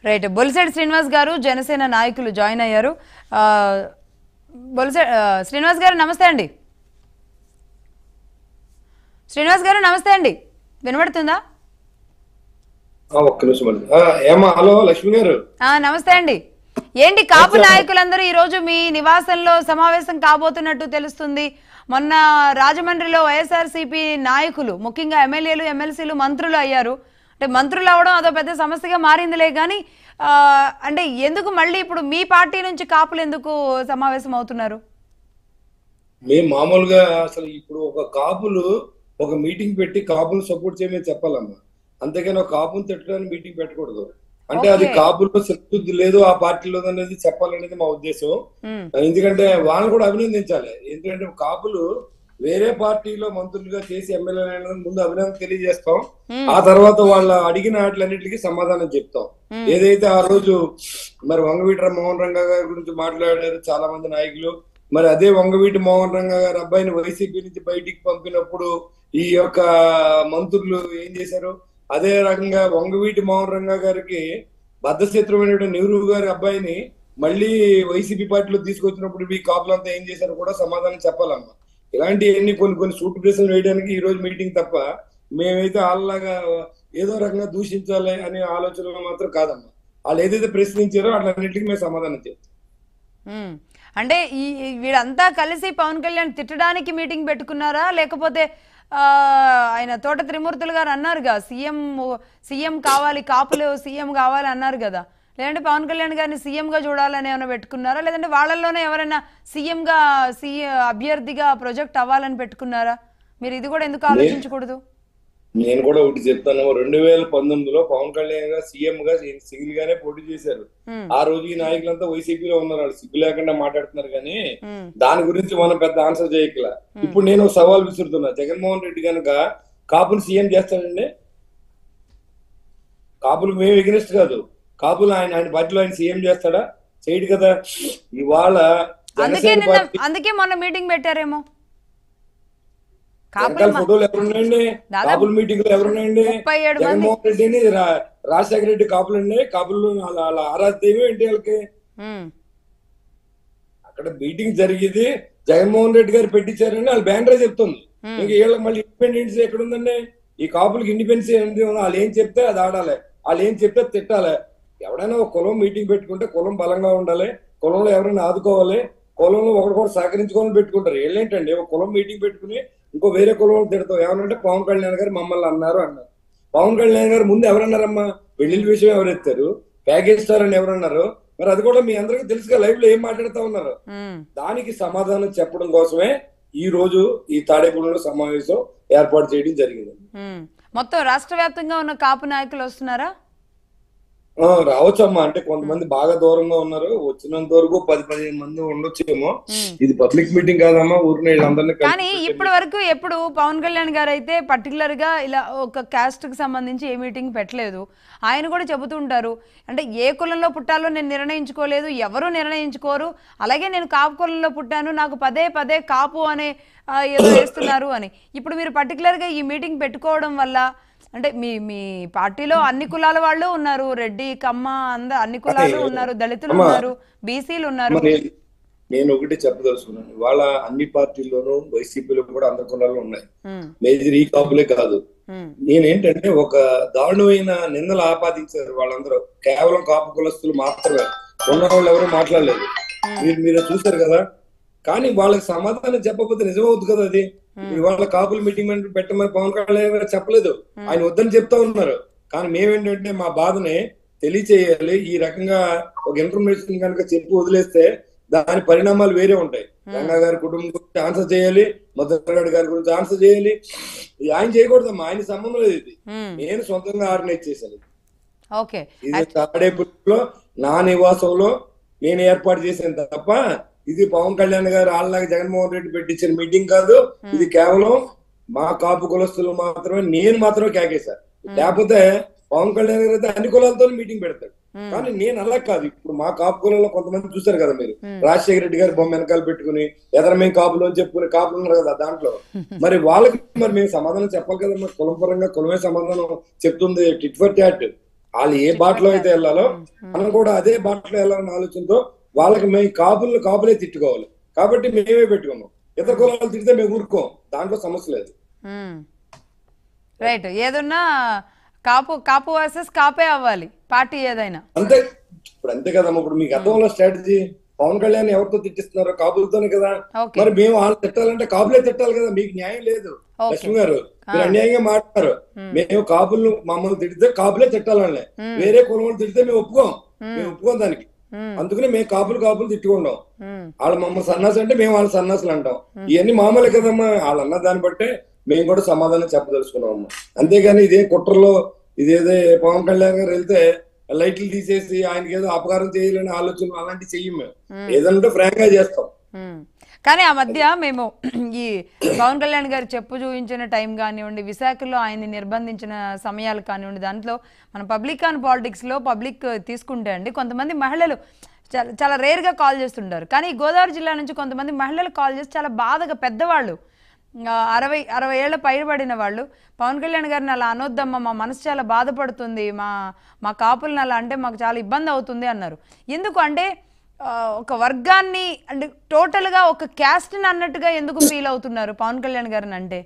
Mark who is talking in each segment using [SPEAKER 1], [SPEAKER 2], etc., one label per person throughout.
[SPEAKER 1] Right బొలిసెడ్ Srinivas గారు జనసేన నాయకులు join అయ్యారు ఆ, బొలిసెడ్ ఆ, శ్రీనివాస్ గారు నమస్తే అండి శ్రీనివాస్ గారు నమస్తే అండి వినబడుతుందా
[SPEAKER 2] ఆ, ఒక్క నిమిషం అండి ఆ, ఏమా హలో లక్ష్మి గారు
[SPEAKER 1] ఆ, నమస్తే అండి ఏంటి కాపు నాయకులందరూ ఈ రోజు మీ నివాసంలో సమావేశం కాబోతున్నట్టు తెలుస్తుంది మొన్న రాజమండ్రిలో వైఎస్ఆర్సీపీ నాయకులు ముఖ్యంగా ఎమ్మెల్యేలు ఎమ్మెల్సీలు మంత్రులు అయ్యారు అంటే మంత్రులు అవడం అదో పెద్ద సమస్యగా మారిందిలే కానీ ఆ, అంటే ఎందుకు మళ్ళీ ఇప్పుడు మీ పార్టీ నుంచి కాపులు ఎందుకు సమావేశం అవుతున్నారు
[SPEAKER 2] మేము మామూలుగా అసలు ఇప్పుడు ఒక కాపులు ఒక మీటింగ్ పెట్టి కాపులు సపోర్ట్ చేయమని చెప్పాలమ్మా అంతేగాని ఒక కాపుని తిట్టడానికి మీటింగ్ పెట్టకూడదు అంటే అది
[SPEAKER 1] Okay.
[SPEAKER 2] కాపులో శక్తి లేదు ఆ పార్టీలో అనేది చెప్పాలనేది మా ఉద్దేశం
[SPEAKER 1] ఉమ్,
[SPEAKER 2] ఎందుకంటే వాళ్ళని కూడా అభినందించాలి ఎందుకంటే కాపులు వేరే పార్టీలో మంత్రులుగా చేసి ఎమ్మెల్యే ముందు అభినందన తెలియజేస్తాం
[SPEAKER 1] ఉమ్,
[SPEAKER 2] ఆ తర్వాత వాళ్ళ అడిగిన వాటిలన్నిటికీ సమాధానం చెప్తాం
[SPEAKER 1] ఉమ్,
[SPEAKER 2] ఏదైతే ఆ రోజు మరి వంగవీటి మోహన్ రంగా గారి గురించి మాట్లాడారు చాలా మంది నాయకులు మరి అదే వంగవీటి మోహన్ రంగా గారి అబ్బాయిని వైసీపీ నుంచి బయటికి పంపినప్పుడు ఈ యొక్క మంత్రులు ఏం చేశారు అదే రకంగా వంగవీటి మోహన్ రంగా గారికి బద్ధశత్రువైన నెహ్రూ గారి అబ్బాయిని మళ్ళీ వైసీపీ పార్టీలో తీసుకొచ్చినప్పుడు ఈ కాపులంతా ఏం చేశారో కూడా సమాధానం చెప్పాలమ్మా ఇలాంటివన్నీ కొన్ని కొన్ని సూట్ కేసులు వేయడానికి ఈ రోజు మీటింగ్ తప్ప మేమైతే వాళ్ళలాగా ఏదో రకంగా దూషించాలి అనే ఆలోచనలో మాత్రం కాదమ్మా వాళ్ళు ఏదైతే ప్రశ్నించారో అట్లన్నింటికి మేము సమాధానం చెప్తాం
[SPEAKER 1] ఉమ్. అంటే ఈ ఈ వీళ్ళంతా కలిసి పవన్ కళ్యాణ్ తిట్టడానికి మీటింగ్ పెట్టుకున్నారా లేకపోతే ఆ, ఆయన తోట త్రిమూర్తులు గారు అన్నారుగా సీఎం సీఎం కావాలి కాపులు సీఎం కావాలి అన్నారు కదా లేదంటే పవన్ కళ్యాణ్ గారిని సీఎం గా చూడాలని ఏమైనా పెట్టుకున్నారా లేదంటే వాళ్ళల్లోనే ఎవరైనా సీఎం గా సీ అభ్యర్థిగా ప్రొజెక్ట్ అవ్వాలని పెట్టుకున్నారా మీరు ఇది కూడా ఎందుకు ఆలోచించకూడదు
[SPEAKER 2] నేను కూడా ఒకటి చెప్తాను రెండు వేల పంతొమ్మిదిలో పవన్ కళ్యాణ్ గారు సీఎం గా సింగిల్ గానే పోటీ చేశారు
[SPEAKER 1] ఉమ్,
[SPEAKER 2] ఆ రోజు ఈ నాయకులంతా వైసీపీలో ఉన్నారు వాళ్ళు సిగ్గు లేకుండా మాట్లాడుతున్నారు కానీ
[SPEAKER 1] ఉమ్,
[SPEAKER 2] దాని గురించి మనం పెద్ద ఆన్సర్ చేయకల ఇప్పుడు నేను ఒక సవాల్ విసురుతున్నా జగన్మోహన్ రెడ్డి కనుక కాపులు సీఎం చేస్తాడండి కాపులు మేము ఎగ్నెస్ట్ కాదు కాపులు ఆయన ఆయన పార్టీలో ఆయన సీఎం చేస్తాడా చేయడు కదా ఇవాళ
[SPEAKER 1] అందుకే
[SPEAKER 2] జనసేన
[SPEAKER 1] నిన్న
[SPEAKER 2] పార్టీ
[SPEAKER 1] అందుకే మొన్న మీటింగ్ పెట్టారేమో
[SPEAKER 2] వెనకాల
[SPEAKER 1] కాపులు మ-
[SPEAKER 2] ఫోటోలు ఎవరున్నాయండి
[SPEAKER 1] దాదాపు
[SPEAKER 2] కాపుల మీటింగ్ లో ఎవరున్నాయండి
[SPEAKER 1] ముప్పై ఏడు మంది
[SPEAKER 2] జగన్మోహన్ రెడ్డిని రా- రాజశేఖర రెడ్డి కాపులు అండి కాపులు వాళ్ళ వాళ్ళ ఆరాధ్యం ఏంటి వాళ్ళకి
[SPEAKER 1] ఉమ్,
[SPEAKER 2] అక్కడ మీటింగ్ జరిగేది జగన్మోహన్ రెడ్డి గారు పెట్టించారని వాళ్ళ బ్యానరే చెప్తుంది
[SPEAKER 1] ఉమ్,
[SPEAKER 2] ఇంకా వీళ్ళకి మళ్ళీ ఇండిపెండెన్స్ ఎక్కడ ఉందండి ఈ కాపులకి ఇండిపెండెన్స్ ఏంటి వాళ్ళు ఏం చెప్తే అది ఆడాలి వాళ్ళు ఏం చెప్తే అది తిట్టాలి ఎవడైనా ఒక కులం మీటింగ్ పెట్టుకుంటే కులం బలంగా ఉండాలి కులంలో ఎవరైనా ఆదుకోవాలి కులంలో ఒకరికొకరు సహకరించుకొని పెట్టుకుంటారు వీళ్ళేంటండి ఒక కులం మీటింగ్ పెట్టుకుని ఇంకో వేరే కులం తిడతాం ఏమనంటే పవన్ కళ్యాణ్ గారు మమ్మల్ని అన్నారు అన్నారు పవన్ కళ్యాణ్ గారు ముందు ఎవరన్నారమ్మా పెళ్లిళ్ళ విషయం ఎవరెత్తారు ప్యాకేజ్ స్టార్ అని ఎవరన్నారు మరి అది కూడా మీ అందరికీ తెలుసుగా లైవ్ లో ఏం మాట్లాడుతా ఉన్నారు
[SPEAKER 1] ఉమ్.
[SPEAKER 2] దానికి సమాధానం చెప్పడం కోసమే ఈ రోజు ఈ తాడేపల్లిలో సమావేశం ఏర్పాటు చేయడం జరిగింది
[SPEAKER 1] ఉమ్. మొత్తం రాష్ట్ర వ్యాప్తంగా ఉన్న కాపు నాయకులు వస్తున్నారా
[SPEAKER 2] ఆ, రావచ్చమ్మా అంటే కొంతమంది బాగా దూరంగా ఉన్నారు వచ్చినంత వరకు పది పదిహేను మంది ఉండొచ్చేమో
[SPEAKER 1] ఉమ్.
[SPEAKER 2] ఇది పబ్లిక్ మీటింగ్ కాదమ్మా ఊరిని వీళ్ళందరినీ కలిపి
[SPEAKER 1] కానీ ఇప్పటి వరకు ఎప్పుడు పవన్ కళ్యాణ్ గారు అయితే పర్టికులర్ గా ఇలా ఒక క్యాస్ట్ కి సంబంధించి ఏ మీటింగ్ పెట్టలేదు ఆయన కూడా చెబుతూ ఉంటారు అంటే ఏ కులంలో పుట్టాలో నేను నిర్ణయించుకోలేదు ఎవరు నిర్ణయించుకోరు అలాగే నేను కాపు కులంలో పుట్టాను నాకు పదే పదే కాపు అనే ఆ, ఏదో వేస్తున్నారు అని ఇప్పుడు మీరు పర్టికులర్ గా ఈ మీటింగ్ పెట్టుకోవడం వల్ల అంటే మీ మీ పార్టీలో అన్ని కులాల వాళ్ళు ఉన్నారు రెడ్డి కమ్మ అంద అన్ని కులాలు
[SPEAKER 2] అదే.
[SPEAKER 1] ఉన్నారు దళితులు
[SPEAKER 2] అమ్మా.
[SPEAKER 1] ఉన్నారు బీసీలు ఉన్నారు
[SPEAKER 2] మరి నేను ఒకటి చెప్పదలుచుకున్నాను ఇవాళ అన్ని పార్టీల్లోనూ వైసీపీలో కూడా అందరి కులాలు ఉన్నాయి
[SPEAKER 1] ఉమ్,
[SPEAKER 2] మేజర్ ఈ కాపులే కాదు
[SPEAKER 1] ఉమ్,
[SPEAKER 2] నేనేంటంటే ఒక దారుణమైన నిందలు ఆపాదించారు వాళ్ళందరూ కేవలం కాపు కులస్తులు మాత్రమే ఉన్న వాళ్ళు ఎవరు మాట్లాడలేదు మీరు మీరు చూశారు కదా కానీ వాళ్ళకి సమాధానం చెప్పకపోతే నిజమవుతుంది కదా అది ఇప్పుడు వాళ్ళ కాపుల మీటింగ్ అంటే పెట్టమని పవన్ కళ్యాణ్ గారు చెప్పలేదు ఆయన వద్దని చెప్తా ఉన్నారు కానీ మేమేంటంటే మా బాధని తెలియచేయాలి ఈ రకంగా ఒక ఇన్ఫర్మేషన్ కనుక చెప్పి వదిలేస్తే దాని పరిణామాలు వేరే ఉంటాయి రంగా గారి కుటుంబం గురించి ఆన్సర్ చేయాలి మధురగడ్ గారి గురించి ఆన్సర్ చేయాలి ఇది ఆయన చేయకూడదమ్మా ఆయన సంబంధం లేదు ఇది
[SPEAKER 1] ఉమ్,
[SPEAKER 2] నేను సొంతంగా ఆర్గనైజ్ చేశాను
[SPEAKER 1] ఓకే
[SPEAKER 2] ఇది తాడేపల్లిలో నా నివాసంలో నేను ఏర్పాటు చేశాను తప్ప ఇది పవన్ కళ్యాణ్ గారు వాళ్ళలాగా జగన్మోహన్ రెడ్డి పెట్టించిన మీటింగ్ కాదు ఇది కేవలం మా కాపు కులస్తులు మాత్రమే నేను మాత్రమే కేకేశాను లేకపోతే పవన్ కళ్యాణ్ గారు అయితే అన్ని కులాలతో మీటింగ్ పెడతాడు
[SPEAKER 1] ఉమ్,
[SPEAKER 2] కానీ నేను అలా కాదు ఇప్పుడు మా కాపు కులంలో కొంతమంది చూశారు కదా మీరు
[SPEAKER 1] ఉమ్.
[SPEAKER 2] రాజశేఖర రెడ్డి గారి బొమ్మ వెనకాల పెట్టుకుని ఎదర మేము కాపులు అని చెప్పుకుని కాపులు ఉన్నారు కదా దాంట్లో మరి వాళ్ళకి మరి మేము సమాధానం చెప్పాలి కదా మరి కులం పరంగా కులమే సమాధానం చెప్తుంది టిట్ ఫర్ ట్యాట్ వాళ్ళు ఏ బాటలో అయితే వెళ్ళాలో మనం కూడా అదే బాటలో వెళ్ళాలన్న ఆలోచనతో వాళ్ళకి మేము కాపులను కాపులే తిట్టుకోవాలి కాబట్టి మేమే పెట్టుకున్నాం ఇతర కులాలు తిడితే మేము ఊరుకోం దాంట్లో సమస్య లేదు
[SPEAKER 1] రైట్ ఏదున్నా కాపు కాపు వర్సెస్ కాపే అవ్వాలి పార్టీ ఏదైనా
[SPEAKER 2] అంతే ఇప్పుడు అంతే కదమ్మా ఇప్పుడు మీకు అర్థంలో స్ట్రాటజీ పవన్ కళ్యాణ్ ఎవరితో తిట్టిస్తున్నారో కాపులతోనే కదా
[SPEAKER 1] ఓకే
[SPEAKER 2] మరి మేము వాళ్ళు తిట్టాలంటే కాపులే తిట్టాలి కదా మీకు న్యాయం లేదు
[SPEAKER 1] ఓకే.
[SPEAKER 2] లక్ష్మి గారు మీరు అన్యాయంగా మాట్లాడారు మేము కాపులు మమ్మల్ని తిడితే కాపులే తిట్టాలని వేరే కులం వాళ్ళు తిడితే మేము ఒప్పుకోం మేము ఒప్పుకోం దానికి అందుకని మేము కాపులు కాపులు తిట్టుకుంటాం వాళ్ళు మమ్మల్ని సన్నాసి అంటే మేము వాళ్ళ సన్నాసులు అంటాం ఇవన్నీ మామూలే కదమ్మా వాళ్ళు అన్న దాన్ని బట్టే మేము కూడా సమాధానం చెప్పదలుచుకున్నాం అమ్మా అంతేగాని ఇదే కుట్రలో ఇదేదే పవన్ కళ్యాణ్ గారు వెళ్తే లైట్లు తీసేసి ఆయనకి ఏదో అపకారం చేయాలని ఆలోచన అలాంటివి చెయ్యం మేము ఏదంటే ఫ్రాంక్ గా చేస్తాం
[SPEAKER 1] మ్మ్. కానీ ఆ మధ్య మేము ఈ పవన్ కళ్యాణ్ గారు చెప్పు చూపించిన టైం కానివ్వండి విశాఖలో ఆయన్ని నిర్బంధించిన సమయాలు కానివ్వండి దాంట్లో మన పబ్లిక్ ఆన్ పాలిటిక్స్లో పబ్లిక్ తీసుకుంటే అండి కొంతమంది మహిళలు చాలా చాలా రేర్గా కాల్ చేస్తుంటారు కానీ ఈ గోదావరి జిల్లా నుంచి కొంతమంది మహిళలు కాల్ చేసి చాలా బాధగా పెద్దవాళ్ళు ఆ, అరవై అరవై ఏళ్ళ పైబడిన వాళ్ళు పవన్ కళ్యాణ్ గారిని అలా అనొద్దమ్మా మా మనసు చాలా బాధపడుతుంది మా మా కాపులను అలా అంటే మాకు చాలా ఇబ్బంది అవుతుంది అన్నారు ఎందుకు అంటే ఆ, ఒక వర్గాన్ని అంటే టోటల్గా ఒక క్యాస్ట్ని అన్నట్టుగా ఎందుకు ఫీల్ అవుతున్నారు పవన్ కళ్యాణ్ గారిని అంటే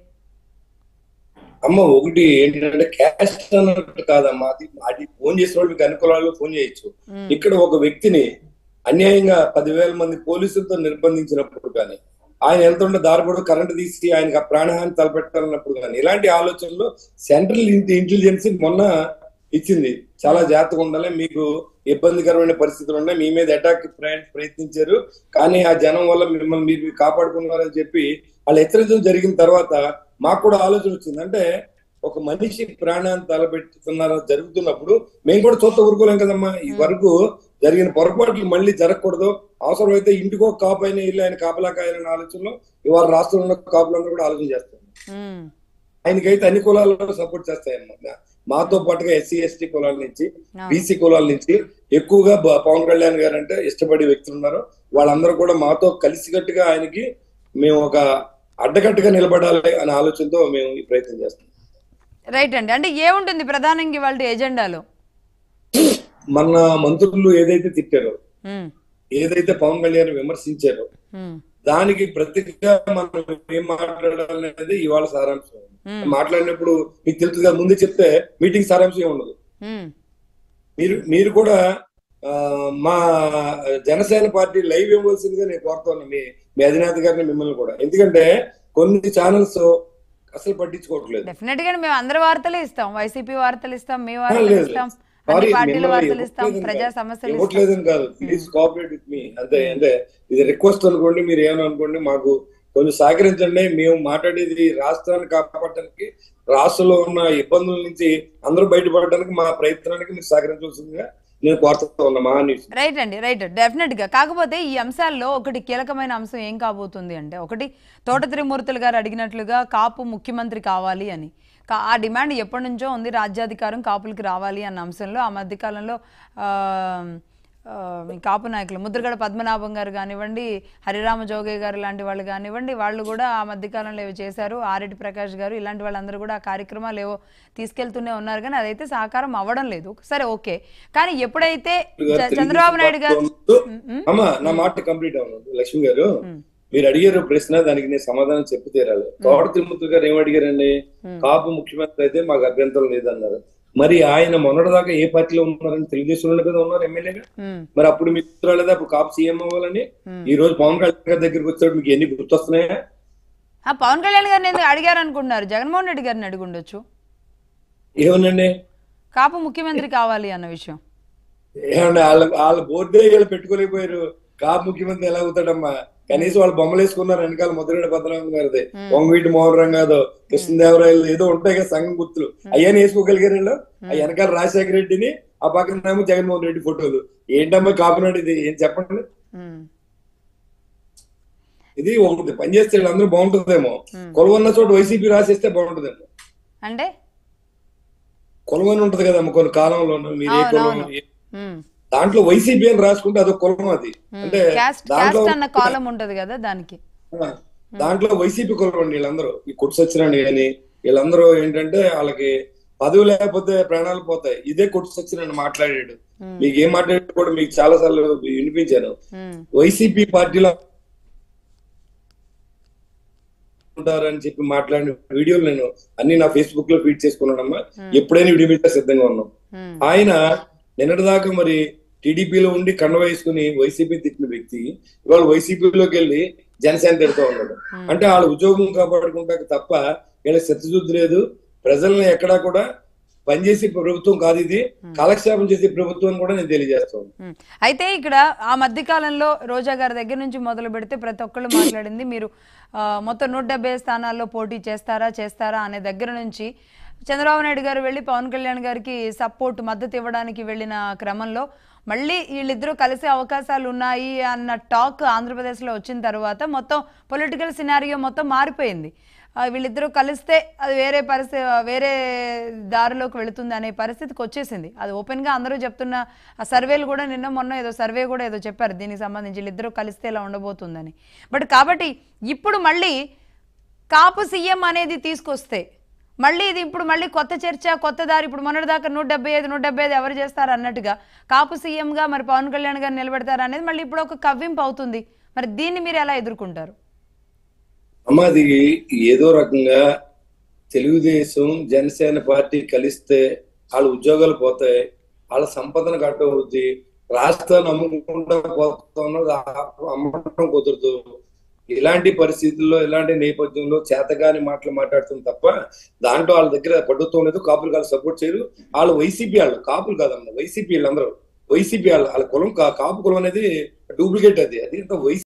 [SPEAKER 2] అమ్మ ఒకటి ఏంటంటే క్యాస్ట్ అన్నట్టు కాదమ్మా అది అది ఫోన్ చేసిన వాళ్ళు మీకు అనుకూలాలు ఫోన్ చేయొచ్చు ఇక్కడ ఒక వ్యక్తిని అన్యాయంగా పదివేల మంది పోలీసులతో నిర్బంధించినప్పుడు కానీ ఆయన వెళ్తుంటే దారిపడు కరెంట్ తీసి ఆయనకి ఆ ప్రాణహాని తలపెట్టాలన్నప్పుడు కానీ ఇలాంటి ఆలోచనలు సెంట్రల్ ఇంటెలిజెన్స్ మొన్న ఇచ్చింది చాలా జాగ్రత్తగా ఉండాలి మీకు ఇబ్బందికరమైన పరిస్థితులు ఉన్నాయి మీ మీద అటాక్ ప్రయత్నించారు కానీ ఆ జనం వల్ల మిమ్మల్ని మీరు కాపాడుకున్నారని చెప్పి వాళ్ళు హెచ్చరించడం జరిగిన తర్వాత మాకు కూడా ఆలోచన వచ్చింది అంటే ఒక మనిషి ప్రాణాన్ని తలపెట్టుతున్నారు జరుగుతున్నప్పుడు మేము కూడా చూత ఊరుకోలేం కదమ్మా ఈ వరకు జరిగిన పొరపాట్లు మళ్ళీ జరగకూడదు అవసరమైతే ఇంటికో కాపు అయినా ఇల్లు ఆయన కాపలా కాయాలనే ఆలోచనలో ఇవాళ రాష్ట్రంలో ఉన్న కాపులందరూ కూడా ఆలోచన చేస్తారు
[SPEAKER 1] మ్మ్.
[SPEAKER 2] ఆయనకైతే అన్ని కులాలలో సపోర్ట్ చేస్తాయన్నమాట మాతో పాటుగా ఎస్సీ ఎస్టీ కులాల నుంచి బీసీ కులాల నుంచి ఎక్కువగా బ- పవన్ కళ్యాణ్ గారు అంటే ఇష్టపడే వ్యక్తులు ఉన్నారు వాళ్ళందరూ కూడా మాతో కలిసికట్టుగా ఆయనకి మేము ఒక అడ్డకట్టుగా నిలబడాలి అనే ఆలోచనతో మేము ఈ ప్రయత్నం చేస్తాం
[SPEAKER 1] రైట్ అండి అంటే ఏముంటుంది ప్రధానంగా ఇవాళ ఎజెండాలో
[SPEAKER 2] మన మంత్రులు ఏదైతే తిట్టారో
[SPEAKER 1] మ్మ్.
[SPEAKER 2] ఏదైతే పవన్ కళ్యాణ్ విమర్శించారో
[SPEAKER 1] మ్మ్.
[SPEAKER 2] దానికి ప్రతిగా మనం ఏం మాట్లాడాలనేది ఇవాళ సారాంశం మాట్లాడినప్పుడు మీకు తెలుసు కదా ముందే చెప్తే మీటింగ్ సారాంశం ఏం ఉండదు
[SPEAKER 1] మ్మ్.
[SPEAKER 2] మీరు మీరు కూడా ఆ, మా జనసేన పార్టీ లైవ్ ఇవ్వాల్సిందిగా నేను కోరుతాను మీ మీ అధినేత గారిని మిమ్మల్ని కూడా ఎందుకంటే కొన్ని ఛానల్స్ అసలు పట్టించుకోవట్లేదు
[SPEAKER 1] డెఫినెట్ గా మేము అందరి వార్తలు ఇస్తాం వైసీపీ వార్తలు ఇస్తాం మీ
[SPEAKER 2] ఆ,
[SPEAKER 1] వార్తలు
[SPEAKER 2] లేదు,
[SPEAKER 1] ఇస్తాం
[SPEAKER 2] లేదు.
[SPEAKER 1] అన్ని
[SPEAKER 2] సారీ
[SPEAKER 1] పార్టీల
[SPEAKER 2] మిమ్మల్ని
[SPEAKER 1] వార్తలు ఇస్తాం
[SPEAKER 2] ఇవ్వట్లేదని
[SPEAKER 1] ప్రజా
[SPEAKER 2] కాదు.
[SPEAKER 1] సమస్యలు ఇస్తాం
[SPEAKER 2] ఇవ్వట్లేదని కాదు ప్లీజ్ కోఆపరేట్ విత్ మీ అంతే అంటే ఇది రిక్వెస్ట్ అనుకోండి మీరు ఏమని అనుకోండి మాకు కొంచెం సహకరించండి మేము మాట్లాడేది రాష్ట్రాన్ని కాపాడటానికి రాష్ట్రంలో ఉన్న ఇబ్బందుల నుంచి అందరూ బయటపడడానికి మా ప్రయత్నానికి మీరు సహకరించవలసిందిగా నేను కోరుతా ఉన్నా మా న్యూస్
[SPEAKER 1] రైట్ అండి రైట్ డెఫినెట్ గా కాకపోతే ఈ అంశాల్లో ఒకటి కీలకమైన అంశం ఏం కాబోతుంది అంటే ఒకటి తోట త్రిమూర్తులు గారు అడిగినట్లుగా కాపు ముఖ్యమంత్రి కావాలి అని కా- ఆ డిమాండ్ ఎప్పటి నుంచో ఉంది రాజ్యాధికారం కాపులకి రావాలి అన్న అంశంలో ఆ మధ్యకాలంలో ఆ, ఆ, ఈ కాపు నాయకులు ముద్రగడ పద్మనాభం గారు కానివ్వండి హరిరామ జోగే గారు లాంటి వాళ్ళు కానివ్వండి వాళ్ళు కూడా ఆ మధ్యకాలంలో ఏవో చేశారు ఆరెడ్డి ప్రకాష్ గారు ఇలాంటి వాళ్ళందరూ కూడా ఆ కార్యక్రమాలు ఏవో తీసుకెళ్తూనే ఉన్నారు కానీ అదైతే సహకారం అవ్వడం లేదు సరే ఓకే కానీ ఎప్పుడైతే చ- చంద్రబాబు నాయుడు గారు
[SPEAKER 2] అమ్మా నా మాట కంప్లీట్ అవును లక్ష్మి గారు మీరు అడిగారు ప్రశ్న దానికి నేను సమాధానం చెప్పి తీరాలి తోట తిరుమూర్తి గారు ఏం అడిగారండి కాపు ముఖ్యమంత్రి అయితే మాకు అభ్యంతరం లేదన్నారు మరి ఆయన మొన్నటిదాకా ఏ పార్టీలో ఉన్నారని తెలుగుదేశంలో కదా ఉన్నారు ఎమ్మెల్యేగా
[SPEAKER 1] ఉమ్,
[SPEAKER 2] మరి అప్పుడు మీకు గుర్తు రాలేదా అప్పుడు కాపు సీఎం అవ్వాలని ఈ రోజు పవన్ కళ్యాణ్ గారి దగ్గరికి వచ్చాడు మీకు ఎన్ని గుర్తొస్తున్నాయా
[SPEAKER 1] ఆ పవన్ కళ్యాణ్ గారిని ఎందుకు అడిగారు అనుకుంటున్నారు జగన్మోహన్ రెడ్డి గారిని అడిగి ఉండొచ్చు
[SPEAKER 2] ఏమనండి
[SPEAKER 1] కాపు ముఖ్యమంత్రి కావాలి అన్న విషయం
[SPEAKER 2] ఏమన్నా వాళ్ళ వాళ్ళ బోర్డే వీళ్ళు పెట్టుకోలేకపోయారు కాపు ముఖ్యమంత్రి ఎలా అవుతాడమ్మా కనీసం వాళ్ళు బొమ్మలు వేసుకున్నారు వెనకాల ముద్రగడ పద్మనాభం గారిది వంగవీటి మోహన్ రంగాదో కృష్ణదేవరాయలు ఏదో ఉంటాయి కదా సంఘం గుర్తులు అయ్యాని వేసుకోగలిగారు వీళ్ళు ఆ వెనకాల రాజశేఖర రెడ్డిని ఆ పక్కన ఏమో జగన్మోహన్ రెడ్డి ఫోటోలు ఏంటమ్మా కాపునాడు ఇది ఏం చెప్పండి
[SPEAKER 1] ఉమ్,
[SPEAKER 2] ఇది ఒకటి పనిచేస్తే వీళ్ళందరూ బాగుంటుందేమో కొలవన్న చోట వైసీపీ రాసేస్తే బాగుంటుందేమో
[SPEAKER 1] అంటే
[SPEAKER 2] కొలవని ఉంటది కదమ్మా కొన్ని కాలంలో మీరు ఏ కులం
[SPEAKER 1] అవునవును.
[SPEAKER 2] ఏ-
[SPEAKER 1] ఉమ్,
[SPEAKER 2] దాంట్లో వైసీపీ అని రాసుకుంటే అదొక కులం అది అంటే
[SPEAKER 1] క్యాస్ట్
[SPEAKER 2] దాంట్లో
[SPEAKER 1] క్యాస్ట్ అన్న కాలం ఉంటది కదా దానికి
[SPEAKER 2] ఆ, దాంట్లో వైసీపీ కులం వీళ్ళందరూ ఈ కుట్సొచ్చినండి కానీ వీళ్ళందరూ ఏంటంటే వాళ్ళకి పదవి లేకపోతే ప్రాణాలు పోతాయి ఇదే కొట్టు సచ్చి నన్ను మాట్లాడాడు
[SPEAKER 1] ఉమ్,
[SPEAKER 2] మీకు ఏం మాట్లాడాడు కూడా మీకు చాలా సార్లు వినిపించాను
[SPEAKER 1] ఉమ్,
[SPEAKER 2] వైసీపీ పార్టీలో ఉంటారని చెప్పి మాట్లాడిన వీడియోలు నేను అన్ని నా ఫేస్బుక్ లో ఫీడ్ చేసుకున్నానమ్మా ఎప్పుడైనా విడిపించే సిద్ధంగా ఉన్నాం
[SPEAKER 1] ఉమ్,
[SPEAKER 2] ఆయన నిన్నటిదాకా మరి టీడీపీలో ఉండి కండ వేసుకుని వైసీపీ తిట్టిన వ్యక్తి ఇవాళ వైసీపీలోకి వెళ్ళి జనసేన తిడుతూ ఉన్నాడు అంటే వాళ్ళ ఉద్యోగం కాపాడుకుంటాక తప్ప వీళ్ళ శత్రుశుద్ధి లేదు ప్రజల్ని ఎక్కడా కూడా పనిచేసే ప్రభుత్వం కాదు ఇది కాలక్షేపం చేసే ప్రభుత్వం కూడా నేను తెలియజేస్తాను
[SPEAKER 1] ఉమ్. అయితే ఇక్కడ ఆ మధ్య కాలంలో రోజా గారి దగ్గర నుంచి మొదలు పెడితే ప్రతి ఒక్కళ్ళు మాట్లాడింది మీరు ఆ, మొత్తం నూట డెబ్బై స్థానాల్లో పోటీ చేస్తారా చేస్తారా అనే దగ్గర నుంచి చంద్రబాబు నాయుడు గారు వెళ్ళి పవన్ కళ్యాణ్ గారికి సపోర్ట్ మద్దతు ఇవ్వడానికి వెళ్ళిన క్రమంలో మళ్ళీ వీళ్ళిద్దరూ కలిసే అవకాశాలు ఉన్నాయి అన్న టాక్ ఆంధ్రప్రదేశ్లో వచ్చిన తర్వాత మొత్తం పొలిటికల్ సినారియో మొత్తం మారిపోయింది ఆ, వీళ్ళిద్దరూ కలిస్తే అది వేరే పరిస్థితి వేరే దారిలోకి వెళుతుంది అనే పరిస్థితికి వచ్చేసింది అది ఓపెన్గా అందరూ చెప్తున్న ఆ సర్వేలు కూడా నిన్న మొన్న ఏదో సర్వే కూడా ఏదో చెప్పారు దీనికి సంబంధించి వీళ్ళిద్దరూ కలిస్తే ఇలా ఉండబోతుందని బట్ కాబట్టి ఇప్పుడు మళ్ళీ కాపు సీఎం అనేది తీసుకొస్తే మళ్ళీ ఇది ఇప్పుడు మళ్ళీ కొత్త చర్చ కొత్త దారి ఇప్పుడు మొన్నటి దాకా నూట డెబ్బై ఐదు నూట డెబ్బై ఐదు ఎవరు చేస్తారు అన్నట్టుగా కాపు సీఎంగా మరి పవన్ కళ్యాణ్ గారు నిలబెడతారు అనేది మళ్ళీ ఇప్పుడు ఒక కవ్వింపు అవుతుంది మరి దీన్ని మీరు ఎలా ఎదుర్కొంటారు
[SPEAKER 2] అమ్మ అది ఏదో రకంగా తెలుగుదేశం జనసేన పార్టీ కలిస్తే వాళ్ళ ఉద్యోగాలు పోతాయి వాళ్ళ సంపదను కట్టవుద్ది రాష్ట్రాన్ని అమ్ముకుంటా పోతున్నది అమ్మటం కుదరదు ఇలాంటి పరిస్థితుల్లో ఇలాంటి నేపథ్యంలో చేతగాని మాటలు మాట్లాడుతుంది తప్ప దాంట్లో వాళ్ళ దగ్గర పడుతాం లేదు కాపులు కాదు సపోర్ట్ చేయరు వాళ్ళు వైసీపీ వాళ్ళు కాపులు కాదమ్మ వైసీపీ వాళ్ళందరూ వైసీపీ వాళ్ళ వాళ్ళ కులం కా- కాపు కులం అనేది డూప్లికేట్ అది అది ఇంత వైసీపీ